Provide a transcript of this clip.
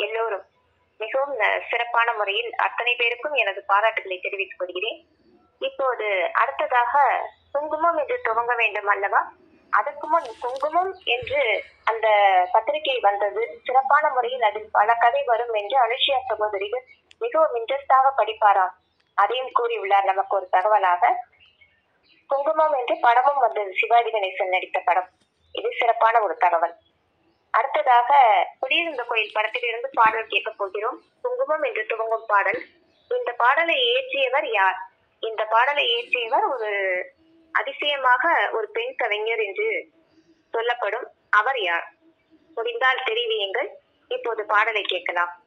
எல்லோரும் மிகவும் அஹ், சிறப்பான முறையில் அத்தனை பேருக்கும் எனது பாராட்டுகளை தெரிவித்துக் கொள்கிறேன் இப்போது அடுத்ததாக குங்குமம் என்று துவங்க வேண்டும் அல்லவா அதற்கு முன் குங்குமம் என்று அந்த பத்திரிகை வந்தது சிறப்பான முறையில் அதில் பல கதை வரும் என்று அனுஷியா சகோதரிகள் மிகவும் இன்ட்ரெஸ்டாக படிப்பாராம் அதையும் கூறியுள்ளார் நமக்கு ஒரு தகவலாக குங்குமம் என்று படமும் வந்தது சிவாஜி கணேசன் நடித்த படம் இது சிறப்பான ஒரு தகவல் அடுத்ததாக குடியிருந்த கோயில் படத்திலிருந்து பாடல் கேட்க போகிறோம் குங்குமம் என்று துவங்கும் பாடல் இந்த பாடலை இயற்றியவர் யார் இந்த பாடலை இயற்றியவர் ஒரு அதிசயமாக ஒரு பெண் கவிஞர் என்று சொல்லப்படும் அவர் யார் முடிந்தால் தெரிவியுங்கள் இப்போது பாடலை கேட்கலாம்